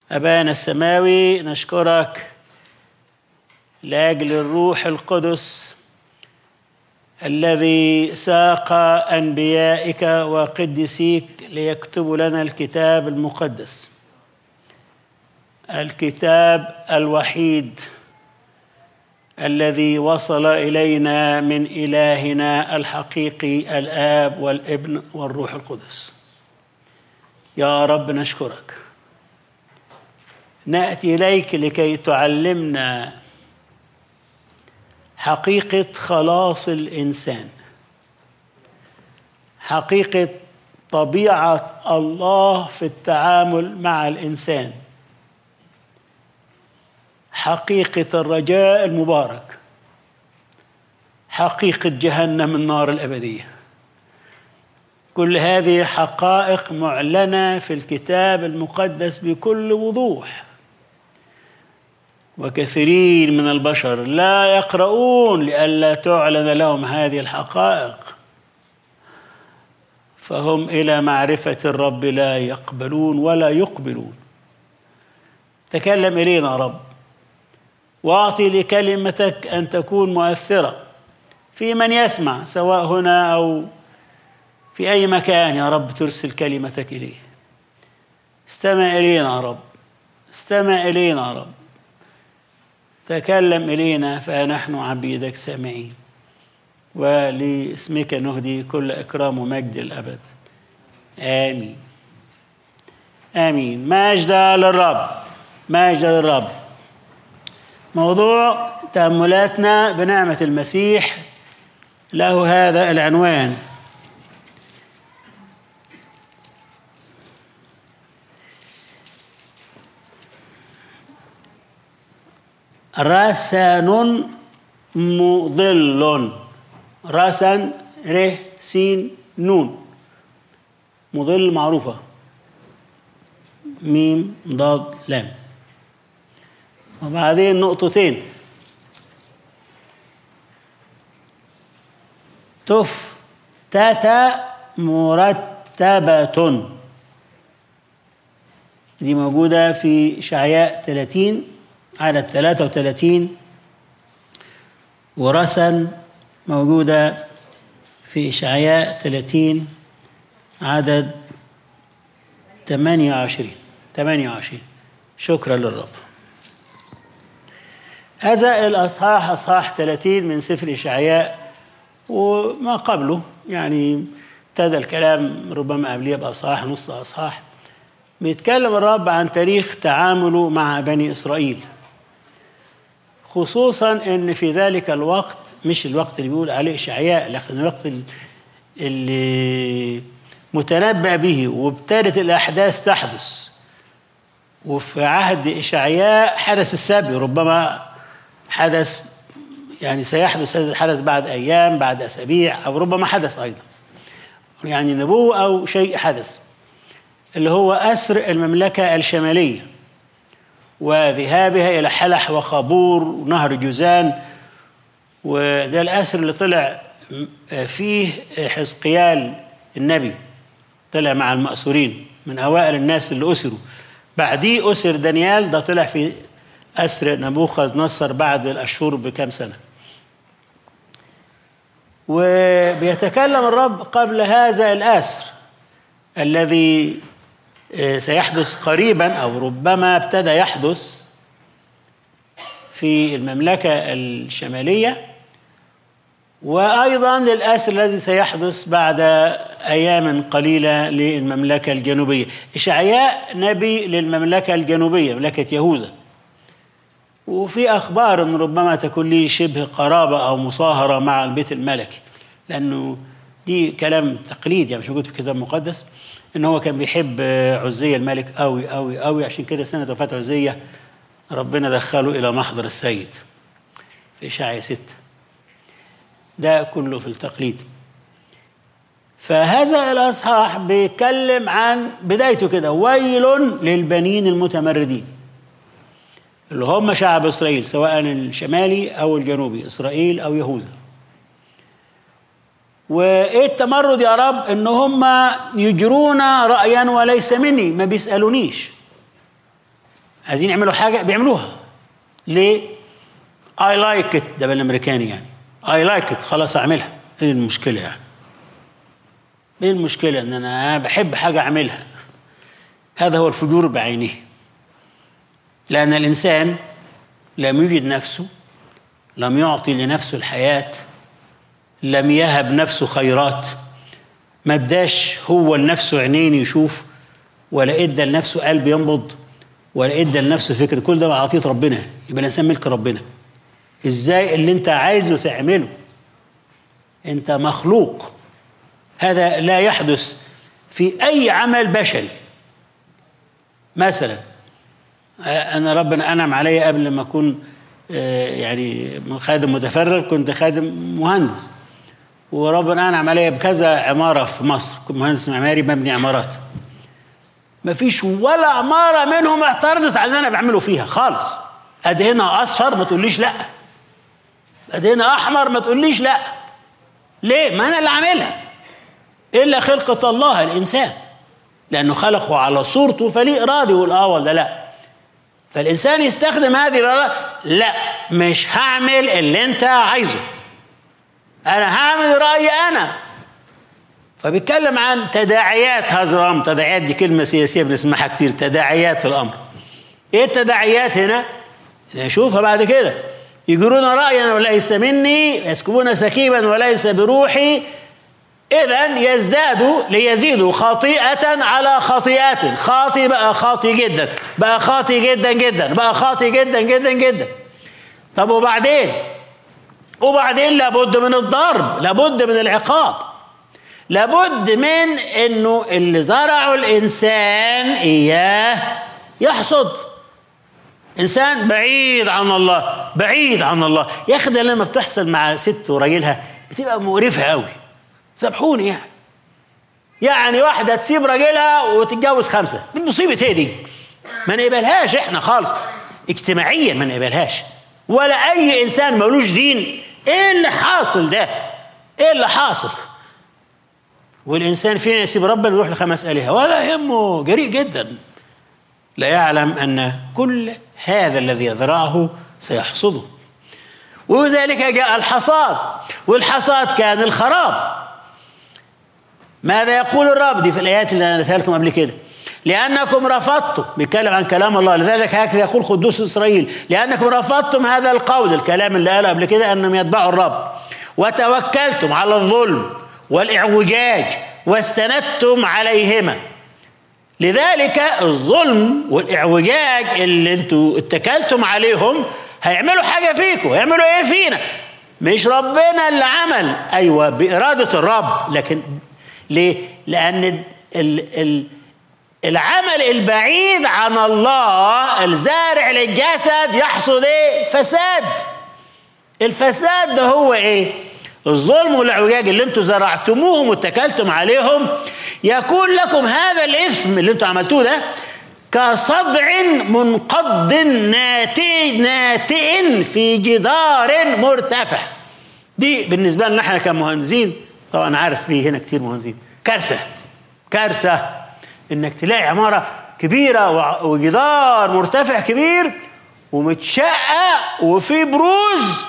أبانا السماوي نشكرك لأجل الروح القدس الذي ساق أنبيائك وقدسيك ليكتبوا لنا الكتاب المقدس الكتاب الوحيد الذي وصل إلينا من إلهنا الحقيقي الآب والابن والروح القدس يا رب نشكرك ناتي اليك لكي تعلمنا حقيقه خلاص الانسان حقيقه طبيعه الله في التعامل مع الانسان حقيقه الرجاء المبارك حقيقه جهنم النار الابديه كل هذه حقائق معلنه في الكتاب المقدس بكل وضوح وكثيرين من البشر لا يقرؤون لئلا تعلن لهم هذه الحقائق فهم الى معرفه الرب لا يقبلون ولا يقبلون تكلم الينا رب واعطي لكلمتك ان تكون مؤثره في من يسمع سواء هنا او في اي مكان يا رب ترسل كلمتك اليه استمع الينا يا رب استمع الينا يا رب تكلم إلينا فنحن عبيدك سامعين ولاسمك نهدي كل إكرام ومجد الأبد آمين آمين مجد للرب مجد للرب موضوع تأملاتنا بنعمة المسيح له هذا العنوان رسن مضل رسن ر سين نون مضل معروفة ميم ضاد لام وبعدين نقطتين تف تاتا مرتبة دي موجودة في شعياء 30 عدد 33 ورسن موجودة في إشعياء 30 عدد 28 28 شكرا للرب هذا الأصحاح أصحاح 30 من سفر إشعياء وما قبله يعني ابتدى الكلام ربما قبليه بأصحاح نص أصحاح بيتكلم الرب عن تاريخ تعامله مع بني إسرائيل خصوصا ان في ذلك الوقت مش الوقت اللي بيقول عليه اشعياء لكن الوقت اللي متنبأ به وابتدت الاحداث تحدث وفي عهد اشعياء حدث السبي ربما حدث يعني سيحدث هذا الحدث بعد ايام بعد اسابيع او ربما حدث ايضا يعني نبوه او شيء حدث اللي هو اسر المملكه الشماليه وذهابها إلى حلح وخابور ونهر جوزان وده الأسر اللي طلع فيه حزقيال النبي طلع مع المأسورين من أوائل الناس اللي أسروا بعديه أسر دانيال ده طلع في أسر نبوخذ نصر بعد الأشهر بكم سنة وبيتكلم الرب قبل هذا الأسر الذي سيحدث قريبا او ربما ابتدى يحدث في المملكه الشماليه وايضا للاسر الذي سيحدث بعد ايام قليله للمملكه الجنوبيه اشعياء نبي للمملكه الجنوبيه مملكه يهوذا وفي اخبار ان ربما تكون لي شبه قرابه او مصاهره مع البيت الملكي لانه دي كلام تقليد يعني مش موجود في الكتاب المقدس ان هو كان بيحب عزيه الملك قوي قوي قوي عشان كده سنه وفاه عزيه ربنا دخله الى محضر السيد في اشعياء ستة ده كله في التقليد فهذا الاصحاح بيتكلم عن بدايته كده ويل للبنين المتمردين اللي هم شعب اسرائيل سواء الشمالي او الجنوبي اسرائيل او يهوذا وايه التمرد يا رب ان هم يجرون رايا وليس مني ما بيسالونيش عايزين يعملوا حاجه بيعملوها ليه اي لايك ات ده بالامريكاني يعني اي لايك ات خلاص اعملها ايه المشكله يعني ايه المشكله ان انا بحب حاجه اعملها هذا هو الفجور بعينه لان الانسان لم يجد نفسه لم يعطي لنفسه الحياه لم يهب نفسه خيرات ما اداش هو لنفسه عينين يشوف ولا ادى لنفسه قلب ينبض ولا ادى لنفسه فكر كل ده عطيه ربنا يبقى الانسان ملك ربنا ازاي اللي انت عايزه تعمله انت مخلوق هذا لا يحدث في اي عمل بشري مثلا انا ربنا انعم علي قبل ما اكون يعني خادم متفرغ كنت خادم مهندس وربنا انعم علي بكذا عماره في مصر كنت مهندس معماري ببني عمارات ما فيش ولا عماره منهم اعترضت على اللي انا بعمله فيها خالص ادهنها اصفر ما تقوليش لا ادهنها احمر ما تقوليش لا ليه ما انا اللي عاملها الا خلقه الله الانسان لانه خلقه على صورته فليه اراده يقول اه ولا لا فالانسان يستخدم هذه الاراده لا مش هعمل اللي انت عايزه انا هعمل رايي انا فبيتكلم عن تداعيات هذا الامر تداعيات دي كلمه سياسيه بنسمعها كتير تداعيات الامر ايه التداعيات هنا نشوفها بعد كده يجرون رايا وليس مني يسكبون سكيبا وليس بروحي اذا يزدادوا ليزيدوا خطيئه على خطيئات خاطي بقى خاطي جدا بقى خاطي جدا جدا بقى خاطي جدا جدا جدا طب وبعدين وبعدين لابد من الضرب لابد من العقاب لابد من انه اللي زرعه الانسان اياه يحصد انسان بعيد عن الله بعيد عن الله يا اخي ده لما بتحصل مع ست وراجلها بتبقى مقرفه قوي سامحوني يعني يعني واحده تسيب راجلها وتتجوز خمسه دي مصيبه ايه دي ما نقبلهاش احنا خالص اجتماعيا ما نقبلهاش ولا اي انسان ملوش دين ايه اللي حاصل ده ايه اللي حاصل والانسان فينا يسيب ربنا يروح لخمس الهه ولا يهمه جريء جدا لا يعلم ان كل هذا الذي يزرعه سيحصده وذلك جاء الحصاد والحصاد كان الخراب ماذا يقول الرب دي في الايات اللي انا قلتها لكم قبل كده لأنكم رفضتم بيتكلم عن كلام الله لذلك هكذا يقول قدوس إسرائيل لأنكم رفضتم هذا القول الكلام اللي قاله قبل كده أنهم يتبعوا الرب وتوكلتم على الظلم والإعوجاج واستندتم عليهما لذلك الظلم والإعوجاج اللي انتوا اتكلتم عليهم هيعملوا حاجة فيكم هيعملوا ايه فينا مش ربنا اللي عمل ايوه بإرادة الرب لكن ليه لأن ال ال العمل البعيد عن الله الزارع للجسد يحصد ايه فساد الفساد ده هو ايه الظلم والاعوجاج اللي انتم زرعتموهم واتكلتم عليهم يكون لكم هذا الاثم اللي انتم عملتوه ده كصدع منقض ناتئ ناتئ في جدار مرتفع دي بالنسبه لنا احنا كمهندسين طبعا عارف في هنا كتير مهندسين كارثه كارثه انك تلاقي عماره كبيره وجدار مرتفع كبير ومتشقق وفي بروز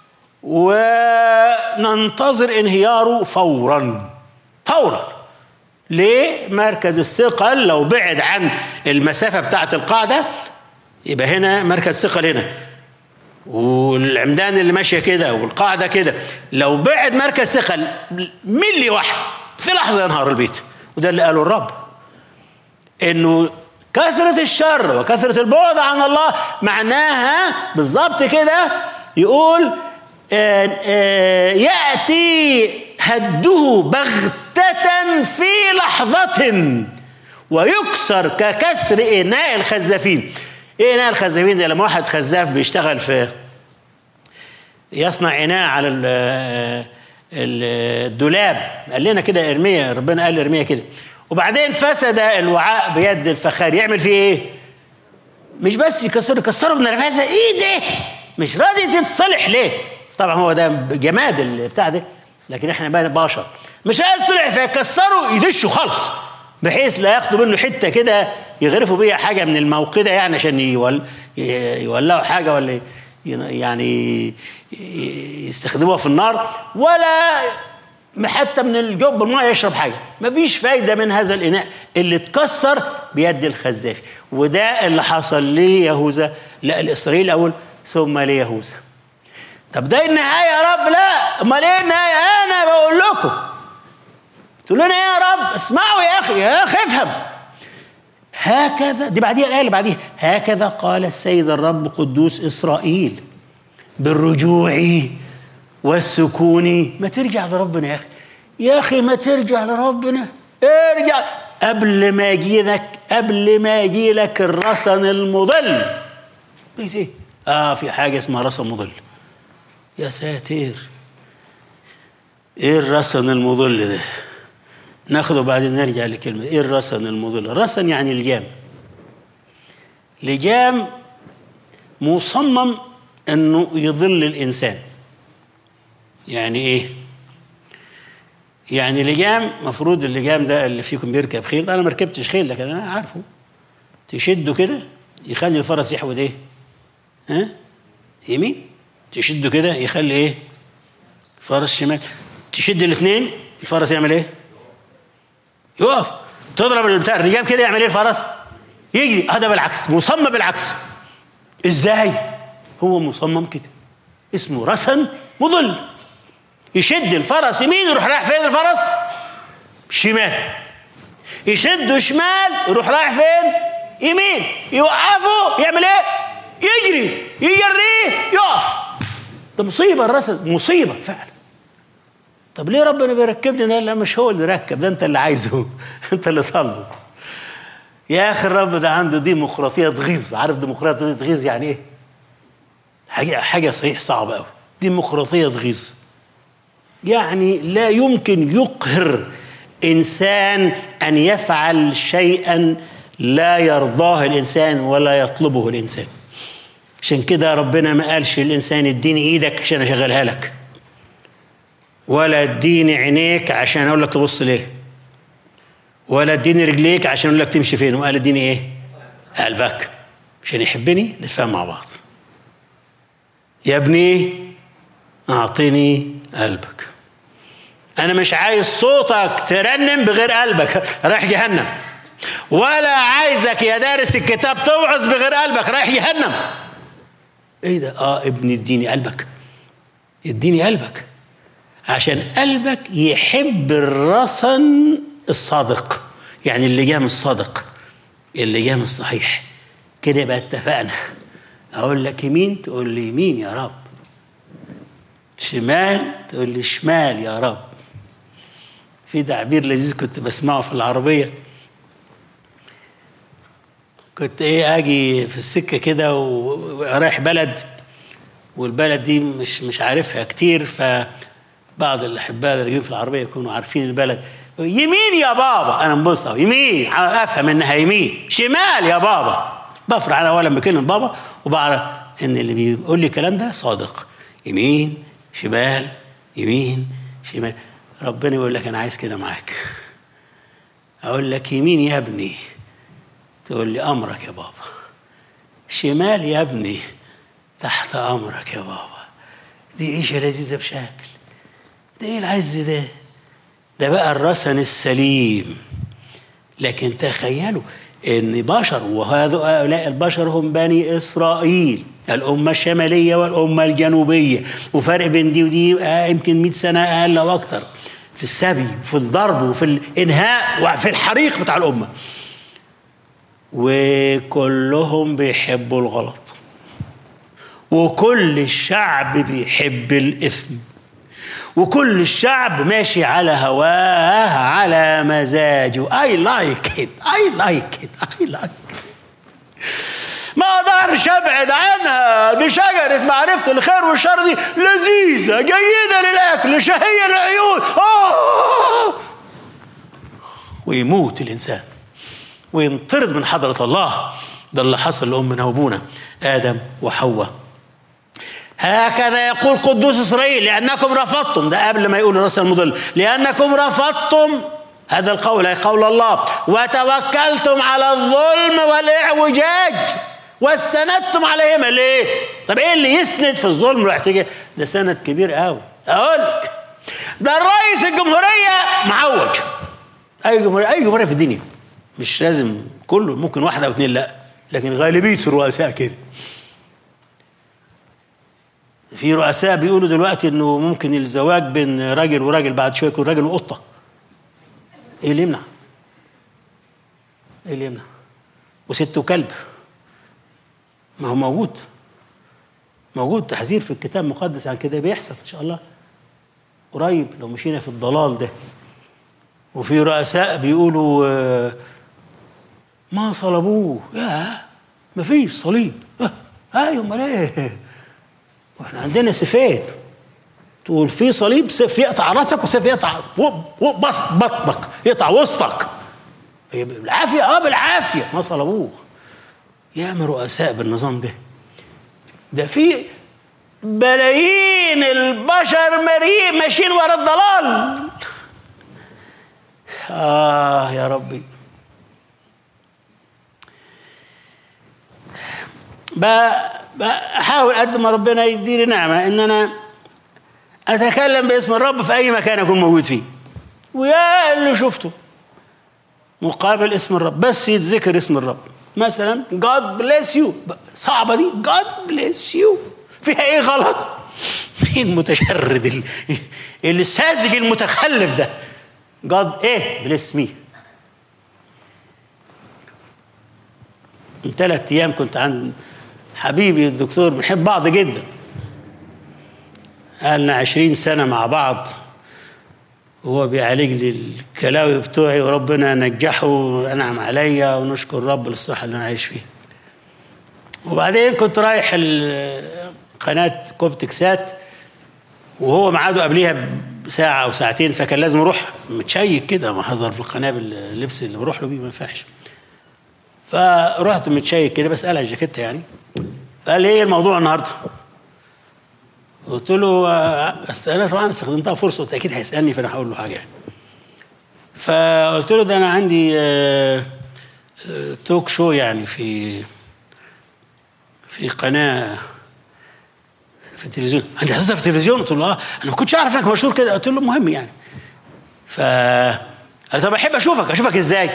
وننتظر انهياره فورا فورا ليه مركز الثقل لو بعد عن المسافه بتاعه القاعده يبقى هنا مركز ثقل هنا والعمدان اللي ماشيه كده والقاعده كده لو بعد مركز ثقل ملي واحد في لحظه ينهار البيت وده اللي قاله الرب انه كثرة الشر وكثرة البعد عن الله معناها بالظبط كده يقول آآ آآ يأتي هده بغتة في لحظة ويكسر ككسر إناء الخزافين إيه إناء الخزافين ده لما واحد خزاف بيشتغل في يصنع إناء على الدولاب قال لنا كده إرميا ربنا قال لإرميا كده وبعدين فسد الوعاء بيد الفخار يعمل فيه ايه مش بس يكسره يكسره بنرفزه ايه ده مش راضي تتصلح ليه طبعا هو ده جماد بتاع ده لكن احنا بقى بشر مش قادر يصلح فيكسره يدشه خالص بحيث لا ياخدوا منه حته كده يغرفوا بيها حاجه من الموقده يعني عشان يول يولعوا حاجه ولا يعني يستخدموها في النار ولا حتى من الجوب الماء يشرب حاجه مفيش فايده من هذا الاناء اللي اتكسر بيد الخزافي وده اللي حصل ليهوذا لا الاسرائيل الاول ثم ليهوذا طب ده النهايه يا رب لا امال ايه النهايه انا بقول لكم تقولوا لنا ايه يا رب اسمعوا يا اخي يا اخي افهم هكذا دي بعديها الايه اللي بعديها هكذا قال السيد الرب قدوس اسرائيل بالرجوع والسكون ما ترجع لربنا يا اخي يا اخي ما ترجع لربنا ارجع قبل ما يجي لك قبل ما يجي لك الرسن المضل ايه ده؟ اه في حاجه اسمها رسن مضل يا ساتر ايه الرسن المضل ده ناخده بعدين نرجع لكلمة ايه الرسن المضل الرسن يعني لجام لجام مصمم انه يضل الانسان يعني ايه يعني لجام مفروض اللجام ده اللي فيكم بيركب خيل انا ما ركبتش خيل لكن انا عارفه تشده كده يخلي الفرس يحود ايه ها يمين تشده كده يخلي ايه فرس شمال تشد الاثنين الفرس يعمل ايه يقف تضرب البتاع الرجال كده يعمل ايه الفرس يجري هذا بالعكس مصمم بالعكس ازاي هو مصمم كده اسمه رسن مضل يشد الفرس يمين يروح رايح فين الفرس شمال يشده شمال يروح رايح فين يمين يوقفه يعمل ايه يجري يجريه يقف ده مصيبه الرسل مصيبه فعلا طب ليه ربنا بيركب لنا لا مش هو اللي ركب ده انت اللي عايزه انت اللي طالبه يا اخي الرب ده عنده ديمقراطيه تغيظ عارف ديمقراطيه تغيظ يعني ايه حاجه حاجه صحيح صعبه قوي ديمقراطيه تغيظ يعني لا يمكن يقهر انسان ان يفعل شيئا لا يرضاه الانسان ولا يطلبه الانسان عشان كده ربنا ما قالش للانسان اديني ايدك عشان اشغلها لك ولا اديني عينيك عشان اقول لك تبص ليه ولا اديني رجليك عشان اقول لك تمشي فين وقال اديني ايه قلبك عشان يحبني نتفاهم مع بعض يا ابني اعطيني قلبك انا مش عايز صوتك ترنم بغير قلبك رايح جهنم ولا عايزك يا دارس الكتاب توعظ بغير قلبك رايح جهنم ايه ده اه ابني اديني قلبك اديني قلبك عشان قلبك يحب الرسن الصادق يعني اللجام الصادق اللجام الصحيح كده يبقى اتفقنا اقول لك يمين تقول لي يمين يا رب شمال تقول لي شمال يا رب في تعبير لذيذ كنت بسمعه في العربية كنت ايه اجي في السكة كده ورايح بلد والبلد دي مش مش عارفها كتير فبعض الاحباء اللي راكبين في العربية يكونوا عارفين البلد يمين يا بابا انا مبص يمين افهم انها يمين شمال يا بابا بفرح انا اولا بكلمة بابا وبعرف ان اللي بيقول لي الكلام ده صادق يمين شمال يمين شمال ربنا يقول لك انا عايز كده معاك اقول لك يمين يا ابني تقول لي امرك يا بابا شمال يا ابني تحت امرك يا بابا دي عيشه لذيذه بشكل ده ايه العز ده ده بقى الرسن السليم لكن تخيلوا ان بشر وهؤلاء البشر هم بني اسرائيل الأمة الشمالية والأمة الجنوبية وفرق بين دي ودي آه يمكن 100 سنة أقل أو أكتر في السبي وفي الضرب وفي الإنهاء وفي الحريق بتاع الأمة وكلهم بيحبوا الغلط وكل الشعب بيحب الإثم وكل الشعب ماشي على هواه على مزاجه I like it I like it I like it ما اقدرش ابعد عنها دي شجره معرفه الخير والشر دي لذيذه جيده للاكل شهيه للعيون آه ويموت الانسان وينطرد من حضره الله ده اللي حصل لامنا وابونا ادم وحواء هكذا يقول قدوس اسرائيل لانكم رفضتم ده قبل ما يقول الراس المضل لانكم رفضتم هذا القول أي قول الله وتوكلتم على الظلم والإعوجاج واستندتم عليهما ليه؟ طب ايه اللي يسند في الظلم والاحتجاج؟ ده سند كبير قوي اقول لك ده الرئيس الجمهوريه معوج اي جمهوريه اي جمهوريه في الدنيا مش لازم كله ممكن واحده او اثنين لا لكن غالبيه الرؤساء كده في رؤساء بيقولوا دلوقتي انه ممكن الزواج بين راجل وراجل بعد شويه يكون راجل وقطه ايه اللي يمنع؟ ايه اللي يمنع؟ وست وكلب ما هو موجود موجود تحذير في الكتاب المقدس عن كده بيحصل ان شاء الله قريب لو مشينا في الضلال ده وفي رؤساء بيقولوا آه، ما صلبوه يا ما فيش صليب آه، ايوه امال ايه واحنا عندنا سيفين تقول في صليب سيف يقطع راسك وسيف يقطع بص بطنك يقطع وسطك بالعافيه اه بالعافيه ما صلبوه ياما رؤساء بالنظام ده ده في بلايين البشر مريء ماشيين ورا الضلال آه يا ربي بحاول قد ما ربنا يديني نعمة إن أنا أتكلم باسم الرب في أي مكان أكون موجود فيه ويا اللي شفته مقابل اسم الرب بس يتذكر اسم الرب مثلا God bless you صعبة دي God bless you فيها ايه غلط مين المتشرد الساذج المتخلف ده God ايه bless me من ثلاث ايام كنت عند حبيبي الدكتور بنحب بعض جدا قالنا عشرين سنة مع بعض وهو بيعالج لي الكلاوي بتوعي وربنا نجحه وانعم عليا ونشكر رب للصحه اللي انا عايش فيها. وبعدين كنت رايح قناه كوبتك سات وهو ميعاده قبليها بساعه او ساعتين فكان لازم اروح متشيك كده ما حضر في القناه باللبس اللي بروح له بيه ما ينفعش. فرحت متشيك كده بسال على الجاكيته يعني فقال لي ايه الموضوع النهارده؟ قلت له انا طبعا استخدمتها فرصه قلت اكيد هيسالني فانا هقول له حاجه فقلت له ده انا عندي توك شو يعني في في قناه في التلفزيون عندي هتظهر في التلفزيون قلت له اه انا ما كنتش اعرف انك مشهور كده قلت له مهم يعني ف قال طب احب اشوفك اشوفك ازاي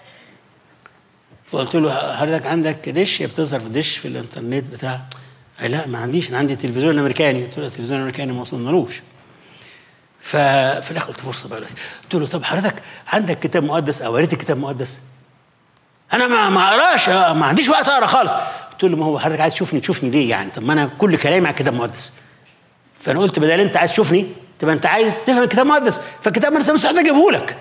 فقلت له حضرتك عندك دش بتظهر في دش في الانترنت بتاع قال لا ما عنديش انا عندي تلفزيون امريكاني قلت له التلفزيون الامريكاني ما وصلنالوش ففي الاخر قلت فرصه بقى قلت له طب حضرتك عندك كتاب مقدس او قريت الكتاب المقدس؟ انا ما ما اقراش ما عنديش وقت اقرا خالص قلت له ما هو حضرتك عايز تشوفني تشوفني ليه يعني طب ما انا كل كلامي على الكتاب المقدس فانا قلت بدل انت عايز تشوفني تبقى انت عايز تفهم الكتاب المقدس فالكتاب المقدس مستعد اجيبه لك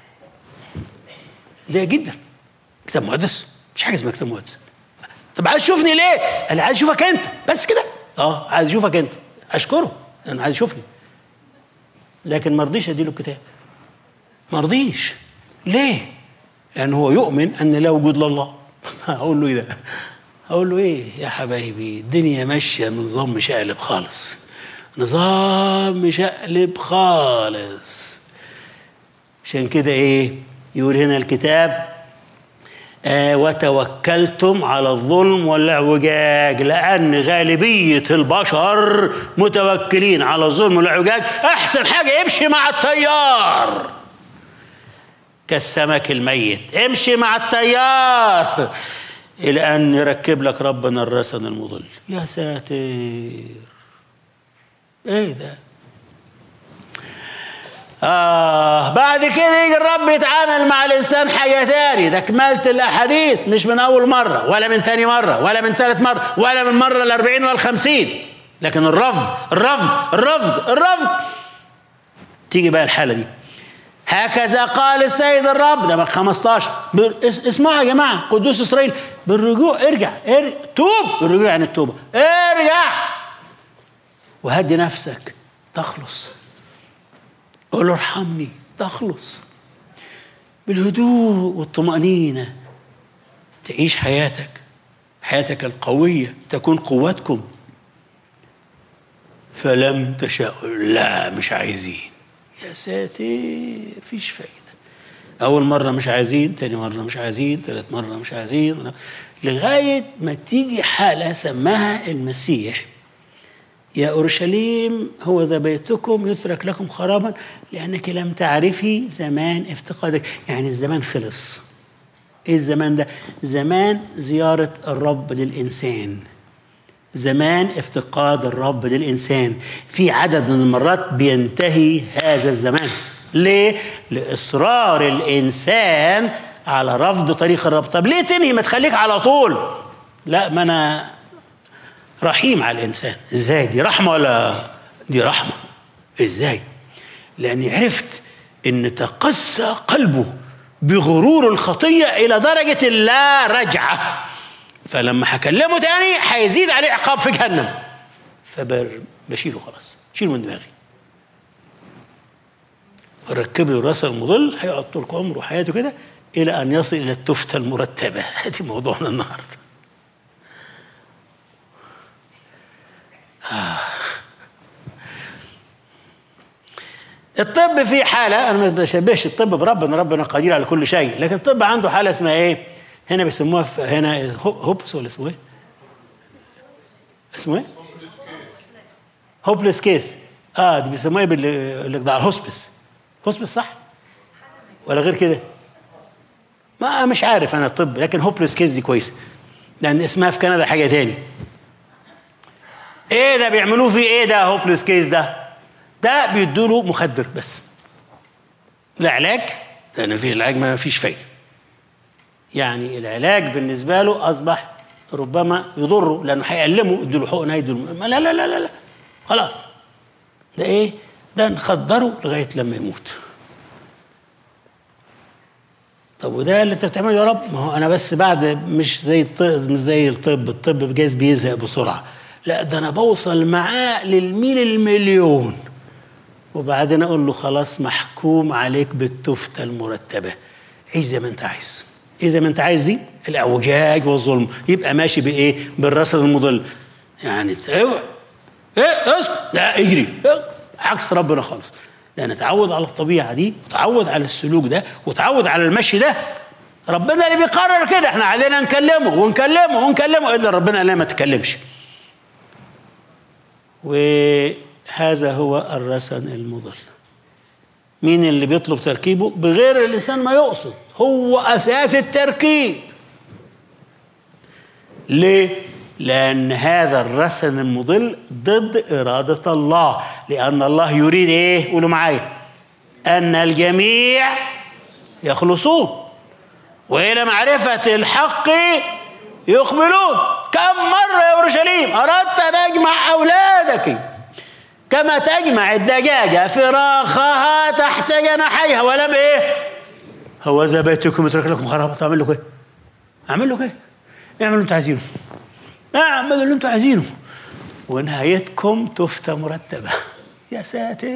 ليه جدا كتاب مقدس مش حاجه اسمها كتاب مقدس طب عايز تشوفني ليه؟ انا عايز اشوفك انت بس كده اه عايز اشوفك انت اشكره انا عايز يشوفني لكن ما رضيش اديله الكتاب ما رضيش ليه؟ لان هو يؤمن ان لا وجود لله هقول له ايه ده؟ هقول له ايه يا حبايبي الدنيا ماشيه بنظام مشقلب خالص نظام مشقلب خالص عشان كده ايه يقول هنا الكتاب آه وتوكلتم على الظلم والاعوجاج لأن غالبية البشر متوكلين على الظلم والاعوجاج أحسن حاجة امشي مع التيار كالسمك الميت امشي مع التيار إلى أن يركب لك ربنا الرسن المضل يا ساتر ايه ده آه بعد كده يجي الرب يتعامل مع الإنسان حاجة تاني ده كمالة الأحاديث مش من أول مرة ولا من تاني مرة ولا من ثالث مرة ولا من مرة الأربعين والخمسين لكن الرفض الرفض الرفض الرفض تيجي بقى الحالة دي هكذا قال السيد الرب ده من 15 اسمعوا يا جماعة قدوس إسرائيل بالرجوع ارجع, ارجع توب الرجوع يعني التوبة ارجع وهدي نفسك تخلص قول له ارحمني تخلص بالهدوء والطمأنينة تعيش حياتك حياتك القوية تكون قوتكم فلم تشاء لا مش عايزين يا ساتر فيش فايدة اول مره مش عايزين تاني مره مش عايزين ثالث مره مش عايزين لغايه ما تيجي حاله سماها المسيح يا اورشليم هو ذا بيتكم يترك لكم خرابا لانك لم تعرفي زمان افتقادك يعني الزمان خلص ايه الزمان ده زمان زياره الرب للانسان زمان افتقاد الرب للإنسان في عدد من المرات بينتهي هذا الزمان ليه؟ لإصرار الإنسان على رفض طريق الرب طب ليه تنهي ما تخليك على طول لا ما أنا رحيم على الإنسان إزاي دي رحمة ولا دي رحمة إزاي لأني عرفت إن تقسى قلبه بغرور الخطية إلى درجة لا رجعة فلما هكلمه تاني هيزيد عليه عقاب في جهنم فبشيله خلاص شيله من دماغي ركب له راس المظل هيقعد طول عمره وحياته كده الى ان يصل الى التفته المرتبه هذه موضوعنا النهارده آه. الطب فيه حالة أنا ما بشبهش الطب بربنا ربنا قدير على كل شيء لكن الطب عنده حالة اسمها إيه؟ هنا بيسموها في هنا هوبس ولا اسمه ايه؟ اسمه ايه؟ هوبلس كيس اه دي بيسموها ايه بال هوسبس هوسبس صح؟ ولا غير كده؟ ما مش عارف انا الطب لكن هوبلس كيس دي كويسه لان اسمها في كندا حاجه تاني ايه ده بيعملوه فيه ايه ده هوبلس كيس ده؟ ده بيدوا له مخدر بس لا علاج لان مفيش علاج ما فيش فايده يعني العلاج بالنسبة له أصبح ربما يضره لأنه هيألمه يديله حقنة يديله لا لا لا لا لا خلاص ده إيه؟ ده نخدره لغاية لما يموت طب وده اللي انت بتعمله يا رب ما هو انا بس بعد مش زي الطب مش زي الطب الطب جايز بيزهق بسرعه لا ده انا بوصل معاه للميل المليون وبعدين اقول له خلاص محكوم عليك بالتفته المرتبه عيش زي ما انت عايز اذا ما انت عايز دي الاعوجاج والظلم يبقى ماشي بايه بالرصد المضل يعني ايه ايه اسكت لا اجري عكس ربنا خالص لان اتعود على الطبيعه دي وتعود على السلوك ده وتعود على المشي ده ربنا اللي بيقرر كده احنا علينا نكلمه ونكلمه ونكلمه الا ربنا لا ما تكلمش وهذا هو الرسن المضل مين اللي بيطلب تركيبه بغير الانسان ما يقصد هو اساس التركيب ليه لان هذا الرسن المضل ضد اراده الله لان الله يريد ايه قولوا معايا ان الجميع يخلصون والى معرفه الحق يقبلون كم مره يا اورشليم اردت ان اجمع اولادك كما تجمع الدجاجة فراخها تحت جناحيها ولم ايه هو ذا بيتكم يترك لكم خرابة تعمل له ايه اعمل له ايه اعملوا اللي انتوا عايزينه اعملوا اللي انتوا عايزينه ونهايتكم تفتى مرتبة يا ساتر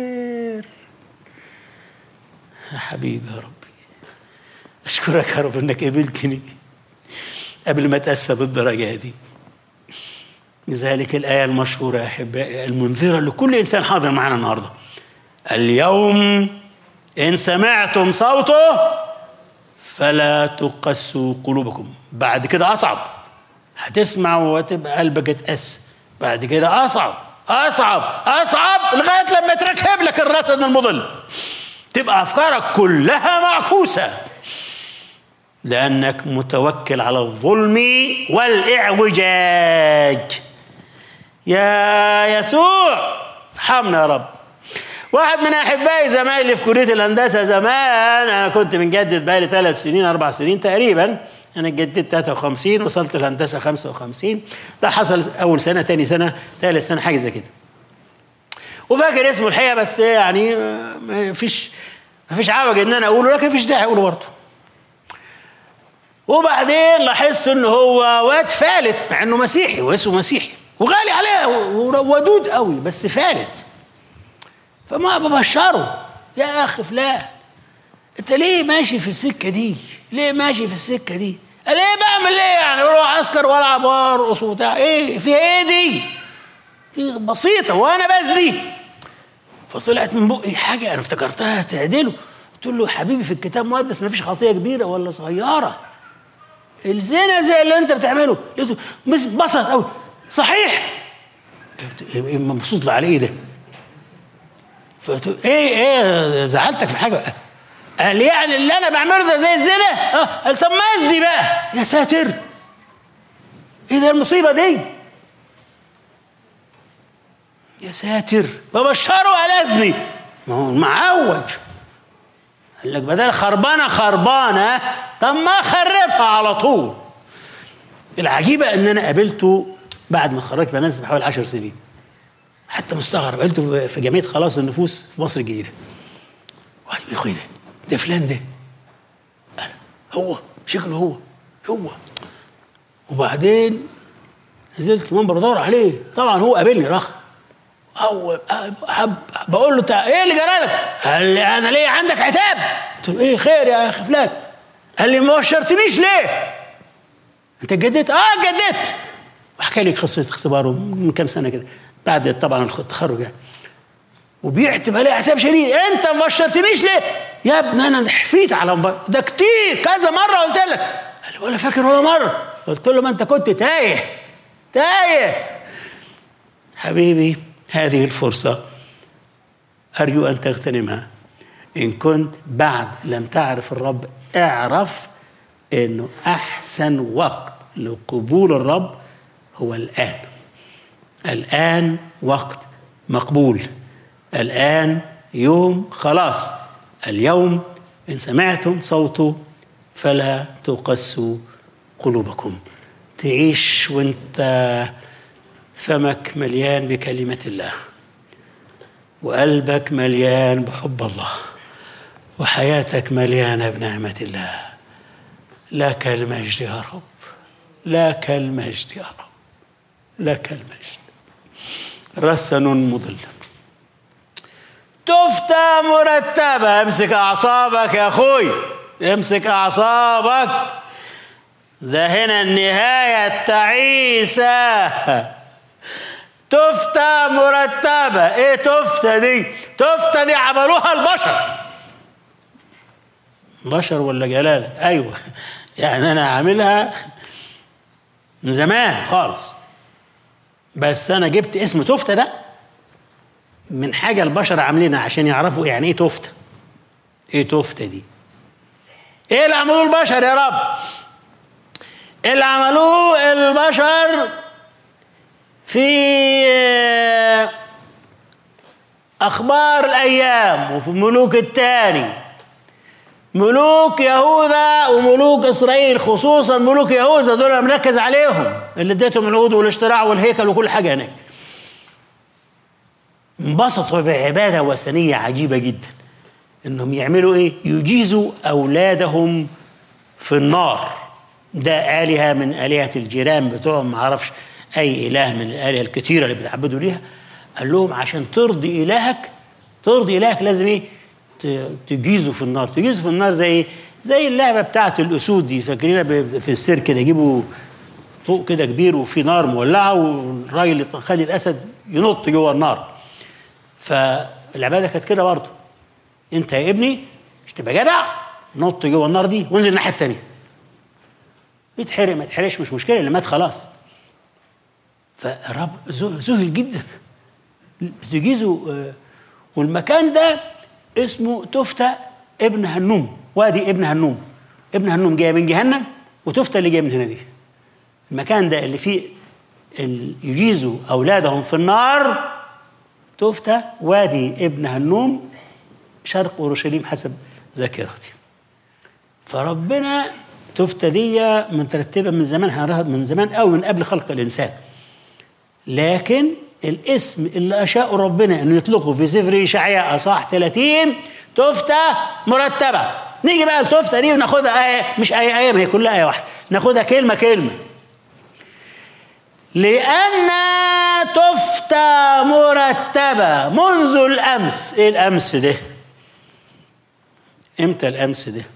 يا حبيبي يا ربي اشكرك يا رب انك قبلتني قبل ما تأسى بالدرجة دي لذلك الآية المشهورة يا أحبائي المنذرة لكل إنسان حاضر معنا النهاردة اليوم إن سمعتم صوته فلا تقسوا قلوبكم بعد كده أصعب هتسمع وتبقى قلبك اتأس بعد كده أصعب أصعب أصعب لغاية لما تركب لك الرصد المضل تبقى أفكارك كلها معكوسة لأنك متوكل على الظلم والإعوجاج يا يسوع ارحمنا يا رب واحد من احبائي زمايلي في كليه الهندسه زمان انا كنت بنجدد بقالي ثلاث سنين اربع سنين تقريبا انا جددت 53 وصلت الهندسه 55 ده حصل اول سنه ثاني سنه ثالث سنه حاجه زي كده وفاكر اسمه الحقيقه بس يعني ما فيش ما فيش عوج ان انا اقوله لكن فيش داعي اقوله برضه وبعدين لاحظت ان هو واد فالت مع انه مسيحي واسمه مسيحي وغالي عليه ودود قوي بس فالت فما ببشره يا اخي فلان انت ليه ماشي في السكه دي ليه ماشي في السكه دي قال ايه بعمل ايه يعني بروح اسكر والعب وارقص وبتاع ايه في ايه دي دي بسيطه وانا بس دي فطلعت من بقي حاجه انا افتكرتها تعدله قلت له حبيبي في الكتاب مقدس ما فيش خطيه كبيره ولا صغيره الزنا زي اللي انت بتعمله لقيته مس- بسط قوي صحيح قلت إيه- إيه مبسوط له على ايه ده فقلت له ايه ايه زعلتك في حاجه قال لي يعني اللي انا بعمله ده زي الزنا اه قال طب ما ازني بقى يا ساتر ايه ده المصيبه دي يا ساتر ببشره قال ازني ما هو معوج قال لك بدل خربانه خربانه طب ما خربها على طول العجيبه ان انا قابلته بعد ما خرجت بنزل بحوالي 10 سنين حتى مستغرب قابلته في جمعيه خلاص النفوس في مصر الجديده واحد يقول يا اخوي ده ده فلان ده قال هو شكله هو هو وبعدين نزلت المنبر بدور عليه طبعا هو قابلني رخ اول حب بقول له "تا- ايه اللي جرى لك؟ قال لي انا ليه عندك عتاب؟ قلت له ايه خير يا اخي فلان؟ قال لي ما بشرتنيش ليه؟ انت جددت؟ اه جددت وحكى لي قصه اختباره من كام سنه كده بعد طبعا التخرج يعني وبيعتب عليه عتاب شديد انت ما بشرتنيش ليه؟ يا ابني انا حفيت على موبايل ده كتير كذا مره قلت لك قال لي ولا فاكر ولا مره قلت له ما انت كنت تايه تايه حبيبي هذه الفرصة أرجو أن تغتنمها إن كنت بعد لم تعرف الرب اعرف أنه أحسن وقت لقبول الرب هو الآن الآن وقت مقبول الآن يوم خلاص اليوم إن سمعتم صوته فلا تقسوا قلوبكم تعيش وانت فمك مليان بكلمة الله وقلبك مليان بحب الله وحياتك مليانة بنعمة الله لك المجد يا رب لك المجد يا رب لك المجد رسن مضل تفتى مرتبة امسك أعصابك يا أخوي امسك أعصابك ده هنا النهاية التعيسة تفتى مرتبة ايه تفتى دي تفتى دي عملوها البشر بشر ولا جلالة ايوه يعني انا عاملها من زمان خالص بس انا جبت اسم تفتى ده من حاجة البشر عاملينها عشان يعرفوا يعني ايه تفتى ايه تفتى دي ايه اللي عملوه البشر يا رب اللي عملوه البشر في أخبار الأيام وفي ملوك التاني ملوك يهوذا وملوك إسرائيل خصوصا ملوك يهوذا دول أنا مركز عليهم اللي اديتهم العود والاشتراع والهيكل وكل حاجة هناك انبسطوا بعبادة وثنية عجيبة جدا انهم يعملوا ايه يجيزوا اولادهم في النار ده آلهة من آلهة الجيران بتوعهم ما اعرفش أي إله من الآلهة الكتيرة اللي بتعبدوا ليها قال لهم عشان ترضي إلهك ترضي إلهك لازم إيه ت- تجيزه في النار تجيزه في النار زي إيه زي اللعبة بتاعت الأسود دي فاكرينها ب- في السير كده يجيبوا طوق كده كبير وفي نار مولعة والراجل اللي خلي الأسد ينط جوه النار فالعبادة كانت كده برضه أنت يا ابني مش تبقى جدع نط جوه النار دي وانزل الناحية التانية يتحرق ما يتحرقش مش مشكله اللي مات خلاص فالرب ذه- ذهل جدا بتجيزوا آه، والمكان ده اسمه تفتى ابن هنوم وادي ابن هنوم ابن هنوم جاي من جهنم وتفتى اللي جاي من هنا دي المكان ده اللي فيه ال- يجيزوا اولادهم في النار تفتى وادي ابن هنوم شرق اورشليم حسب ذاكرتي فربنا تفتى دي مترتبه من زمان هنراها من زمان قوي من قبل خلق الانسان لكن الاسم اللي اشاء ربنا انه يطلقه في سفر اشعياء اصح 30 تفتى مرتبه نيجي بقى التفتى دي وناخدها ايه مش ايه ايه ما هي كلها ايه واحده ناخدها كلمه كلمه لأن تفتى مرتبة منذ الأمس إيه الأمس ده إمتى الأمس ده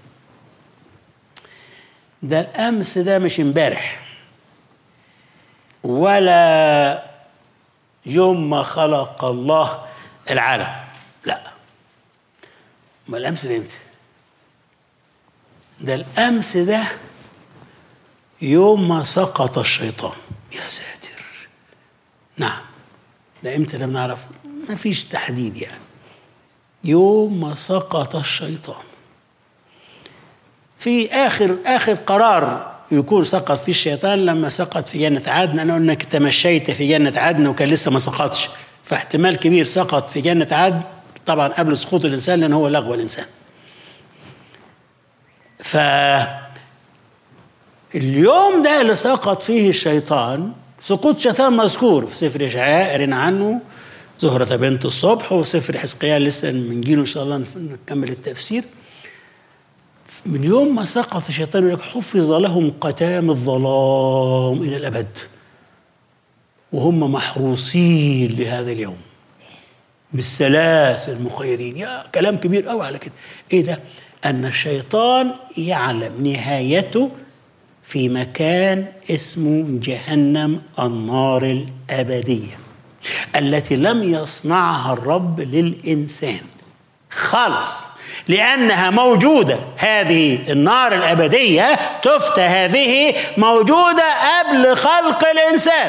ده الأمس ده مش امبارح ولا يوم ما خلق الله العالم لا ما الأمس ده إمتى ده الامس ده يوم ما سقط الشيطان يا ساتر نعم ده امتى ده بنعرف ما فيش تحديد يعني يوم ما سقط الشيطان في اخر اخر قرار يكون سقط فيه الشيطان لما سقط في جنة عدن أنا أنك تمشيت في جنة عدن وكان لسه ما سقطش فاحتمال كبير سقط في جنة عدن طبعا قبل سقوط الإنسان لأن هو لغو الإنسان ف اليوم ده اللي سقط فيه الشيطان سقوط شيطان مذكور في سفر إشعياء قرينا عنه زهرة بنت الصبح وسفر حزقيال لسه بنجيله إن شاء الله نكمل التفسير من يوم ما سقط الشيطان يقول حفظ لهم قتام الظلام إلى الأبد وهم محروسين لهذا اليوم بالسلاسل المخيرين يا كلام كبير قوي على كده ايه ده ان الشيطان يعلم نهايته في مكان اسمه جهنم النار الابديه التي لم يصنعها الرب للانسان خالص لانها موجوده هذه النار الابديه تفتى هذه موجوده قبل خلق الانسان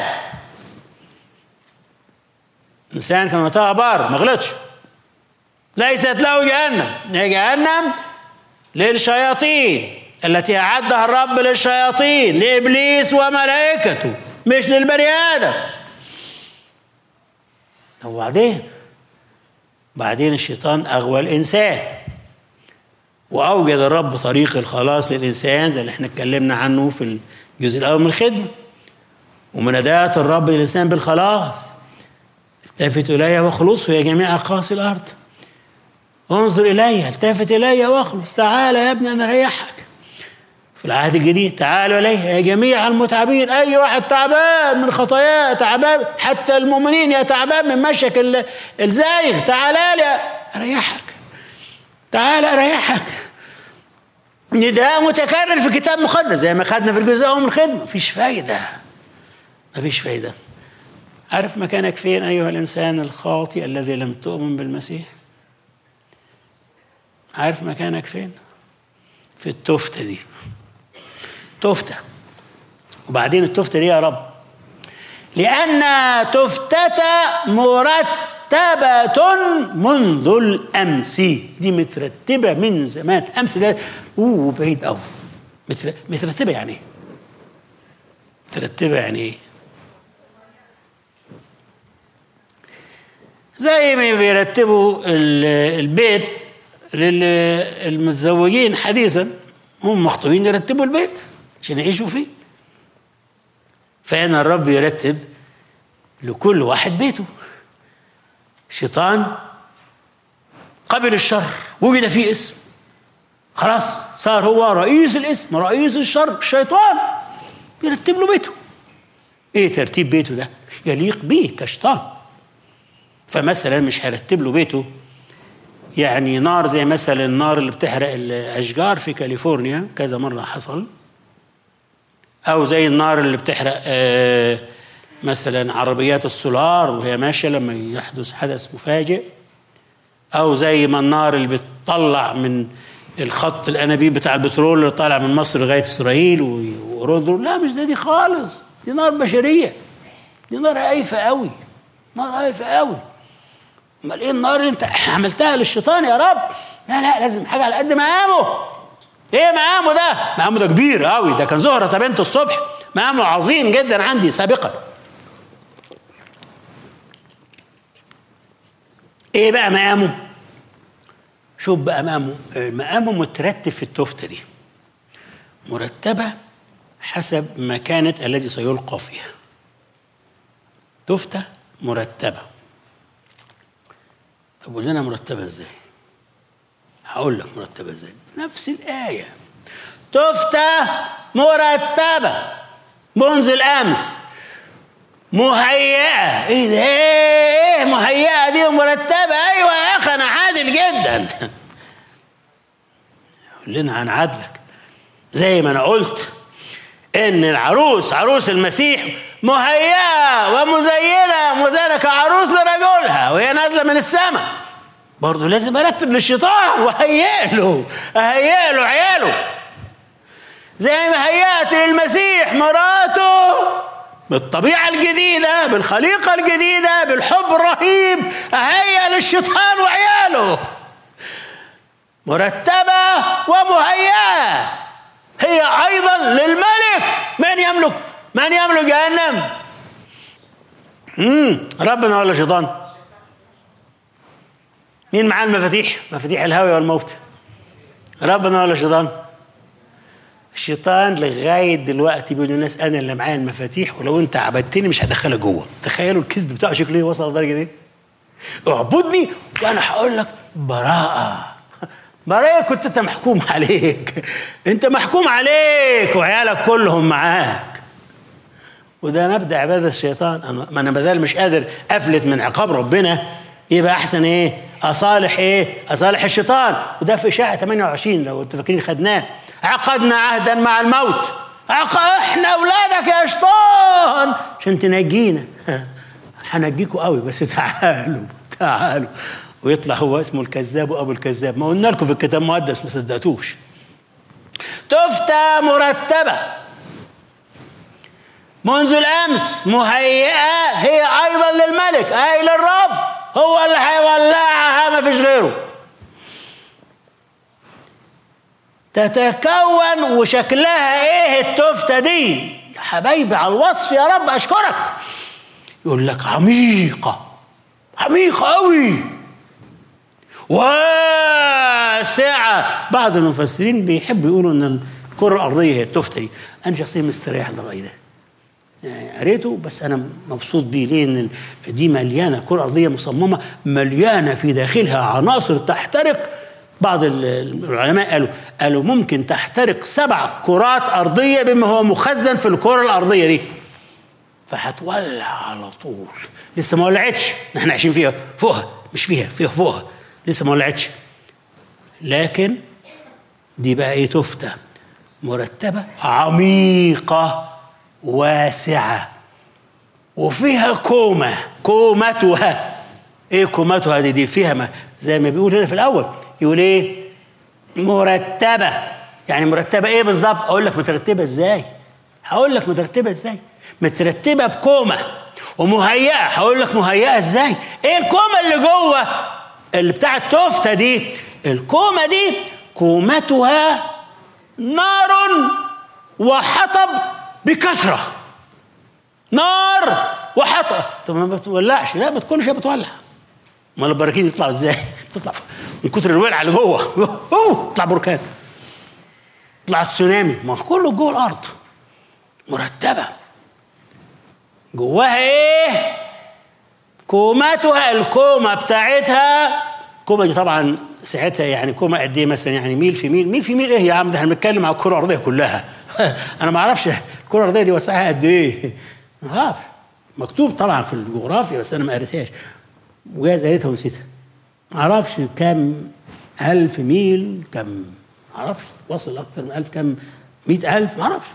الانسان كان وقتها بار ما غلطش ليست له جهنم هي جهنم للشياطين التي اعدها الرب للشياطين لابليس وملائكته مش للبني ادم وبعدين بعدين الشيطان اغوى الانسان واوجد الرب طريق الخلاص للانسان ده اللي احنا اتكلمنا عنه في الجزء الاول من الخدمه ومنادات الرب للانسان بالخلاص التفتوا الي واخلصوا يا جميع اقاصي الارض انظر الي التفت الي واخلص تعال يا ابني انا اريحك في العهد الجديد تعالوا اليه يا جميع المتعبين اي واحد تعبان من خطاياه تعبان حتى المؤمنين يا تعبان من مشك الزايغ تعال لي اريحك تعال اريحك نداء متكرر في كتاب مقدس زي ما خدنا في الجزء الاول من الخدمه مفيش فايده مفيش فايده عارف مكانك فين ايها الانسان الخاطئ الذي لم تؤمن بالمسيح عارف مكانك فين في التفته دي تفته وبعدين التفته دي يا رب لان تفتة مرتبة منذ الأمس دي مترتبة من زمان أمس ده أوه بعيد أوي مترتبة يعني إيه؟ مترتبة يعني إيه؟ زي ما بيرتبوا البيت للمتزوجين حديثا هم مخطوبين يرتبوا البيت عشان يعيشوا فيه فهنا الرب يرتب لكل واحد بيته شيطان قبل الشر وجد فيه اسم خلاص صار هو رئيس الاسم رئيس الشر الشيطان بيرتب له بيته ايه ترتيب بيته ده يليق به كشيطان فمثلا مش هيرتب له بيته يعني نار زي مثلا النار اللي بتحرق الاشجار في كاليفورنيا كذا مره حصل او زي النار اللي بتحرق آه مثلا عربيات السولار وهي ماشيه لما يحدث حدث مفاجئ او زي ما النار اللي بتطلع من الخط الانابيب بتاع البترول اللي طالع من مصر لغايه اسرائيل واردن لا مش دي, دي خالص دي نار بشريه دي نار هايفه قوي نار هايفه قوي امال ايه النار اللي انت عملتها للشيطان يا رب لا لا لازم حاجه على قد مقامه ايه مقامه ده مقامه ده كبير قوي ده كان زهره بنت الصبح مقامه عظيم جدا عندي سابقا ايه بقى مقامه شوف بقى مقامه مقامه مترتب في التفته دي مرتبه حسب مكانه الذي سيلقى فيها تفته مرتبه طب قول لنا مرتبه ازاي هقول لك مرتبه ازاي نفس الايه تفته مرتبه منذ الامس مهيئة ايه ده ايه مهيئة دي ومرتبة ايوه يا اخي انا عادل جدا قول لنا عن عدلك زي ما انا قلت ان العروس عروس المسيح مهيئة ومزينة مزينة كعروس لرجلها وهي نازلة من السماء برضه لازم ارتب للشيطان واهيئ له اهيئ له عياله زي ما هيأت للمسيح مراته بالطبيعة الجديدة بالخليقة الجديدة بالحب الرهيب هيا للشيطان وعياله مرتبة ومهيئة هي أيضا للملك من يملك من يملك جهنم مم. ربنا ولا شيطان مين معاه المفاتيح مفاتيح الهوى والموت ربنا ولا شيطان الشيطان لغايه دلوقتي بيقول للناس انا اللي معايا المفاتيح ولو انت عبدتني مش هدخلك جوه تخيلوا الكذب بتاعه شكله ايه وصل للدرجه دي اعبدني وانا هقول لك براءه براءه كنت انت محكوم عليك انت محكوم عليك وعيالك كلهم معاك وده مبدا عباده الشيطان أنا- ما انا بدل مش قادر افلت من عقاب ربنا يبقى احسن ايه اصالح ايه اصالح الشيطان وده في اشاعه 28 لو انتوا فاكرين خدناه عقدنا عهدا مع الموت عق... احنا اولادك يا شيطان عشان تنجينا هنجيكوا قوي بس تعالوا تعالوا ويطلع هو اسمه الكذاب وابو الكذاب ما قلنا لكم في الكتاب المقدس ما صدقتوش تفتى مرتبه منذ الامس مهيئه هي ايضا للملك اي للرب هو اللي هيولعها ما فيش غيره تتكون وشكلها ايه التفته دي يا حبايبي على الوصف يا رب اشكرك يقول لك عميقه عميقه قوي واسعه بعض المفسرين بيحبوا يقولوا ان الكره الارضيه هي التفته دي انا شخصيا مستريح للراي ده يعني قريته بس انا مبسوط بيه ليه ان دي مليانه الكره الارضيه مصممه مليانه في داخلها عناصر تحترق بعض ال- العلماء قالوا قالوا ممكن تحترق سبع كرات ارضيه بما هو مخزن في الكره الارضيه دي فهتولع على طول لسه ما ولعتش احنا عايشين فيها فوقها مش فيها فيها فوقها لسه ما ولعتش لكن دي بقى ايه تفتة مرتبة عميقة واسعة وفيها كومة كومتها ايه كومتها دي دي فيها ما زي ما بيقول هنا في الاول يقول ايه مرتبة يعني مرتبة ايه بالظبط اقول لك مترتبة ازاي هقول لك مترتبة ازاي مترتبة بكومة ومهيئة هقول لك مهيئة ازاي ايه الكومة اللي جوه اللي بتاع التوفتة دي الكومة دي كومتها نار وحطب بكثرة نار وحطب طب ما بتولعش لا ما تكونش هي بتولع امال البراكين يطلعوا ازاي؟ تطلع من كتر الولع اللي جوه أوه، يطلع بركان يطلع تسونامي ما كله جوه الارض مرتبه جواها ايه؟ كوماتها الكومه بتاعتها الكومه دي طبعا ساعتها يعني كومه قد ايه مثلا يعني ميل في ميل ميل في ميل ايه يا عم ده احنا بنتكلم على الكره الارضيه كلها انا ما اعرفش الكره الارضيه دي وسعها قد ايه ما اعرفش مكتوب طبعا في الجغرافيا بس انا ما قريتهاش وجايز قريتها ونسيتها ما اعرفش كام ألف ميل كم ما اعرفش وصل اكتر من ألف كم مئة ألف ما اعرفش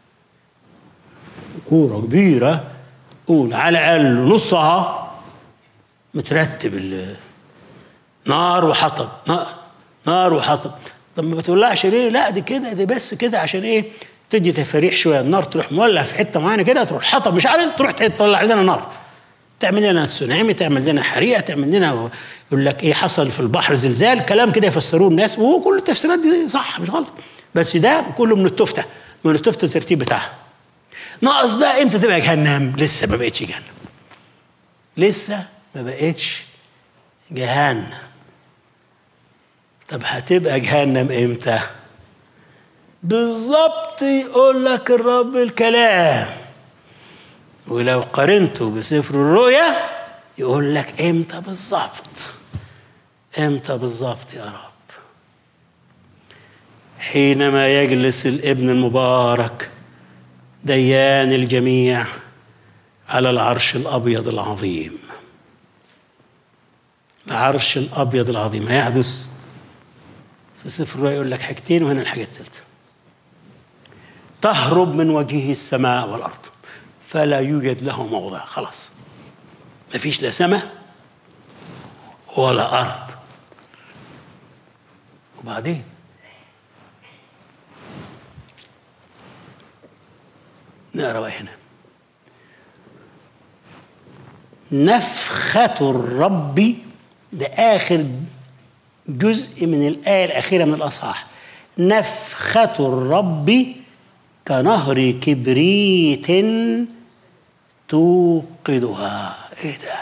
كورة كبيرة قول على الأقل نصها مترتب ال- نار وحطب نار, نار وحطب طب ما بتولعش ليه؟ لا دي كده دي بس كده عشان ايه؟ تدي تفاريح شويه النار تروح مولع في حته معينه كده تروح حطب مش عارف تروح تطلع لنا نار تعمل لنا تسونامي تعمل لنا حريقه تعمل لنا يقول لك ايه حصل في البحر زلزال كلام كده يفسروه الناس وهو كل التفسيرات دي صح مش غلط بس ده كله من التفته من التفته الترتيب بتاعها ناقص بقى امتى تبقى جهنم لسه ما بقتش جهنم لسه ما بقتش جهنم طب هتبقى جهنم امتى بالظبط يقول لك الرب الكلام ولو قارنته بسفر الرؤيا يقول لك امتى بالظبط امتى بالظبط يا رب حينما يجلس الابن المبارك ديان الجميع على العرش الابيض العظيم العرش الابيض العظيم هيحدث في سفر الرؤيا يقول لك حاجتين وهنا الحاجه الثالثه تهرب من وجهه السماء والارض فلا يوجد له موضع خلاص ما فيش لا سماء ولا ارض وبعدين نقرا بقى هنا نفخة الرب ده آخر جزء من الآية الأخيرة من الأصحاح نفخة الرب كنهر كبريت توقدها ايه ده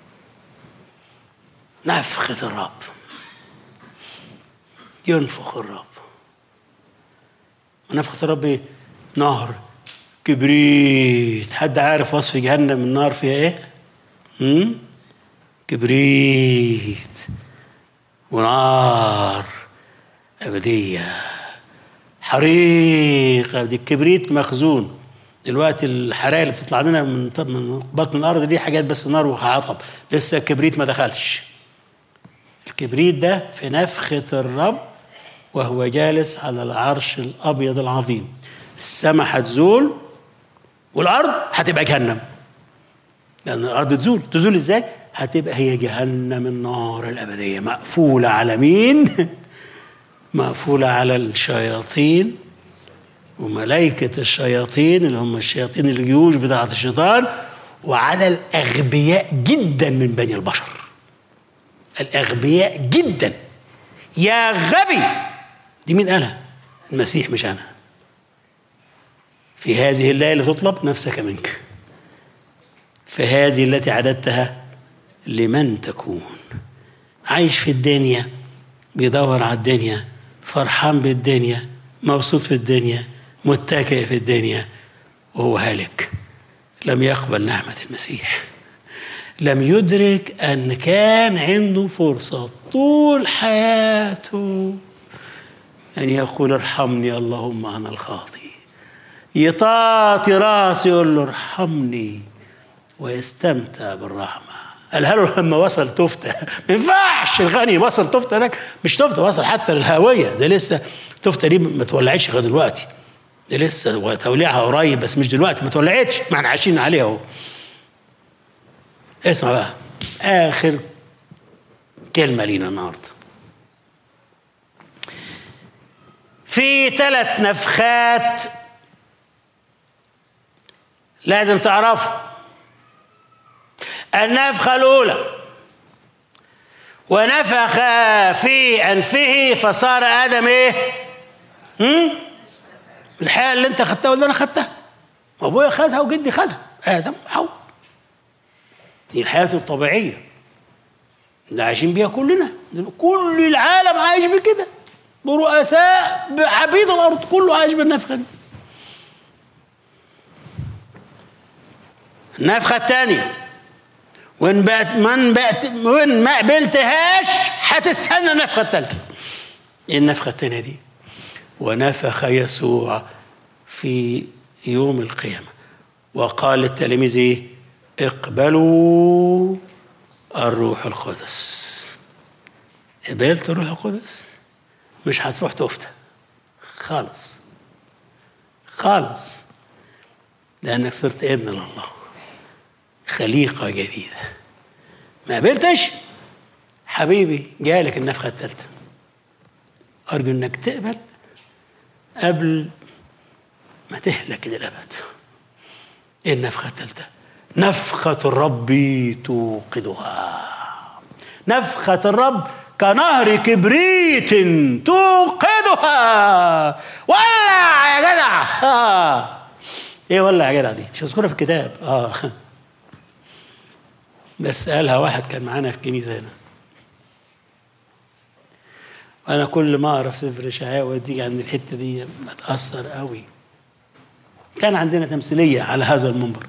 نفخة الرب ينفخ الرب نفخة الرب ايه نهر كبريت حد عارف وصف جهنم النار فيها ايه هم؟ كبريت ونار أبدية حريق دي الكبريت مخزون دلوقتي الحرائق اللي بتطلع لنا من من بطن الارض دي حاجات بس نار وعطب لسه الكبريت ما دخلش الكبريت ده في نفخة الرب وهو جالس على العرش الأبيض العظيم السماء هتزول والأرض هتبقى جهنم لأن الأرض تزول تزول إزاي؟ هتبقى هي جهنم النار الأبدية مقفولة على مين؟ مقفولة على الشياطين وملائكة الشياطين اللي هم الشياطين الجيوش بتاعة الشيطان وعلى الأغبياء جدا من بني البشر الأغبياء جدا يا غبي دي مين قالها؟ المسيح مش أنا في هذه الليلة تطلب نفسك منك في هذه التي عددتها لمن تكون عايش في الدنيا بيدور على الدنيا فرحان بالدنيا مبسوط في الدنيا متكئ في الدنيا وهو هالك لم يقبل نعمة المسيح لم يدرك أن كان عنده فرصة طول حياته أن يقول ارحمني اللهم أنا الخاطئ يطاطي راسه يقول له ارحمني ويستمتع بالرحمة قالها له لما وصل تفتة ما ينفعش الغني وصل تفتة هناك مش تفتة وصل حتى للهاوية ده لسه تفتة دي ما تولعتش غير دلوقتي دي لسه وتوليعها قريب بس مش دلوقتي ما تولعتش ما احنا عايشين عليها اهو اسمع بقى اخر كلمة لينا النهارده في ثلاث نفخات لازم تعرفوا النفخة الأولى ونفخ في أنفه فصار آدم إيه؟ هم؟ الحياة اللي أنت خدتها واللي أنا خدتها وأبويا خدها وجدي خدها آدم وحواء دي الحياة الطبيعية اللي عايشين بيها كلنا كل العالم عايش بكده برؤساء بعبيد الأرض كله عايش بالنفخة دي النفخة الثانية وإن بقت من بقت وإن ما قبلتهاش هتستنى النفخة الثالثة إيه النفخة الثانية دي؟ ونفخ يسوع في يوم القيامة وقال للتلاميذ إيه؟ اقبلوا الروح القدس قبلت الروح القدس مش هتروح تفتى خالص خالص لأنك صرت ابن لله خليقة جديدة ما قبلتش حبيبي جالك النفخة الثالثة أرجو إنك تقبل قبل ما تهلك للأبد إيه النفخة الثالثة؟ نفخة الرب توقدها نفخة الرب كنهر كبريت توقدها ولع يا جدع آه. ايه ولع يا جدع دي مش مذكوره في الكتاب اه بس قالها واحد كان معانا في الكنيسه هنا وانا كل ما اقرا في سفر اشعياء وتيجي عند الحته دي بتاثر قوي كان عندنا تمثيليه على هذا المنبر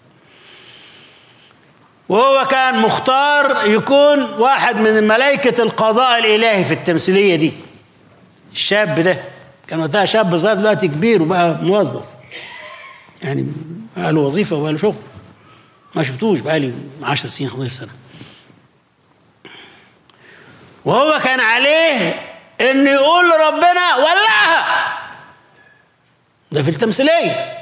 وهو كان مختار يكون واحد من ملائكة القضاء الإلهي في التمثيلية دي الشاب ده كان وقتها شاب صغير دلوقتي كبير وبقى موظف يعني بقى له وظيفة وبقى له شغل ما شفتوش بقى لي 10 سنين 15 سنة وهو كان عليه إن يقول لربنا ولعها ده في التمثيلية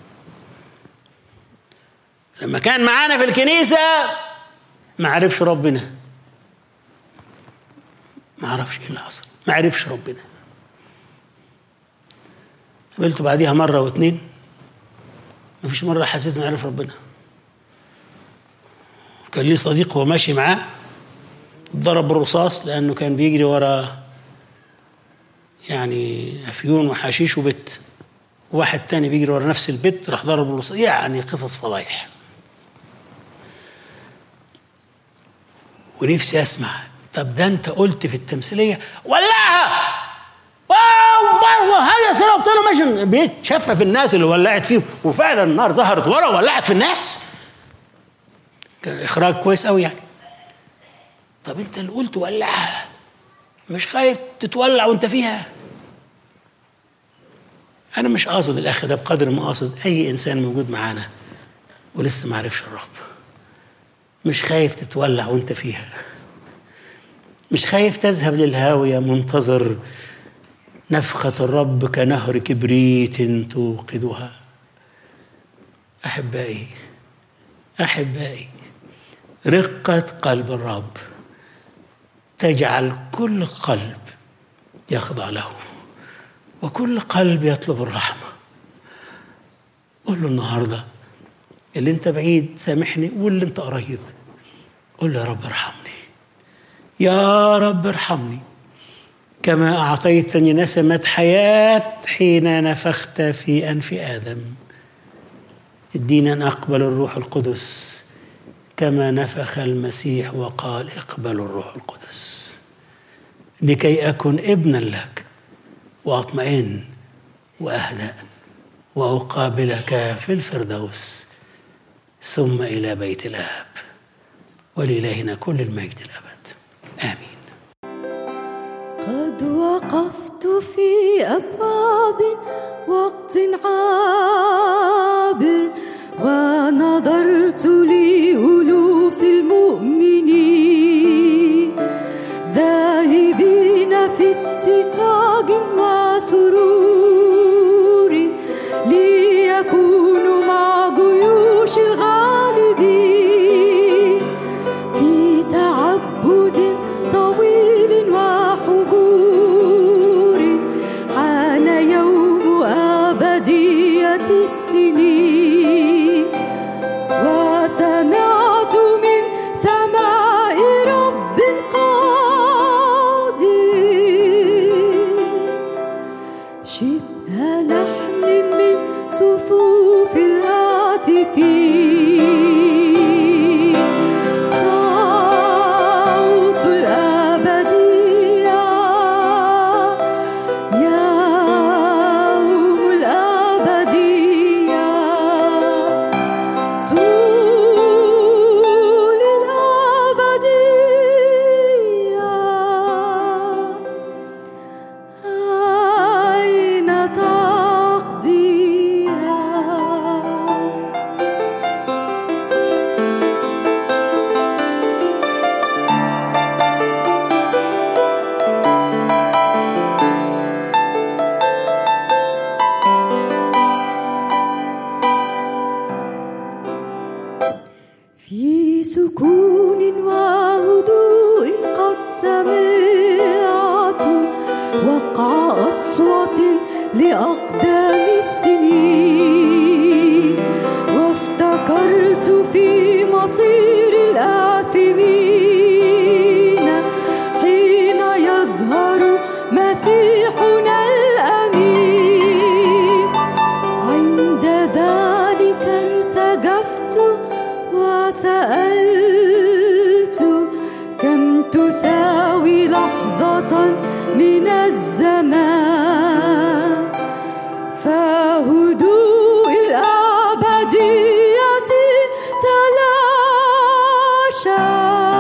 لما كان معانا في الكنيسة ما عرفش ربنا ما عرفش ايه اللي حصل ما عرفش ربنا قابلته بعديها مرة واتنين مفيش مرة حسيت إني عارف ربنا كان لي صديق هو ماشي معاه ضرب بالرصاص لأنه كان بيجري ورا يعني أفيون وحشيش وبت واحد تاني بيجري ورا نفس البت راح ضرب بالرصاص يعني قصص فضايح ونفسي أسمع طب ده أنت قلت في التمثيلية ولعها هذا سيرة ابطال ماشي بيتشفى في الناس اللي ولعت فيهم وفعلا النار ظهرت ورا وولعت في الناس كان اخراج كويس قوي يعني طب انت اللي قلت ولعها مش خايف تتولع وانت فيها انا مش قاصد الاخ ده بقدر ما قاصد اي انسان موجود معانا ولسه ما عرفش الرب مش خايف تتولع وانت فيها مش خايف تذهب للهاويه منتظر نفخة الرب كنهر كبريت توقدها أحبائي أحبائي رقة قلب الرب تجعل كل قلب يخضع له وكل قلب يطلب الرحمة قول له النهاردة اللي انت بعيد سامحني واللي انت قريب قول له يا رب ارحمني يا رب ارحمني كما أعطيتني نسمة حياة حين نفخت في أنف آدم ادينا أن أقبل الروح القدس كما نفخ المسيح وقال اقبلوا الروح القدس لكي أكن ابنا لك وأطمئن وأهدأ وأقابلك في الفردوس ثم إلى بيت الآب ولإلهنا كل المجد الأبد آمين قد وقفت في أبواب وقت عابر ونظرت لألوف المؤمنين ذاهبين في ابتهاج وسرور ليكونوا مع جيوش الغالبين في تعبد طويل وحبور حان يوم أبدية السنين وسمعت من سماء رب قادر شبه لحن من صفوف الهاتف صوت الأبدية يوم الأبدية طول الأبدية أين تقضيها في سكون وهدوء قد سمعت وقع أصوات لأقدام السنين وافتكرت في مصير الآثمين حين يظهر مسيحنا الأمين عند ذلك ارتجفت وسألت كم تساوي لحظة من الزمان فهدوء الأبدية تلاشى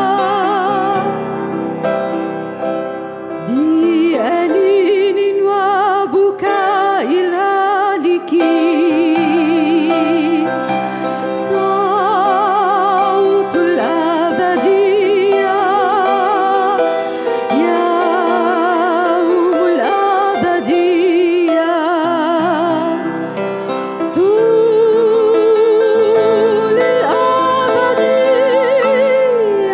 بأنين وبكاء الهالكين صوت الأبدية يوم الأبدية طول الأبدية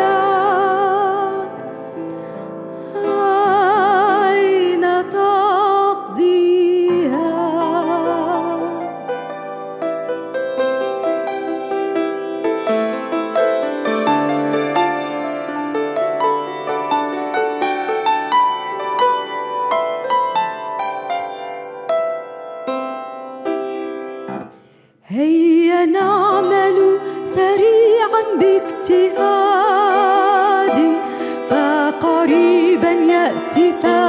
باجتهاد فقريبا يأتي ثمره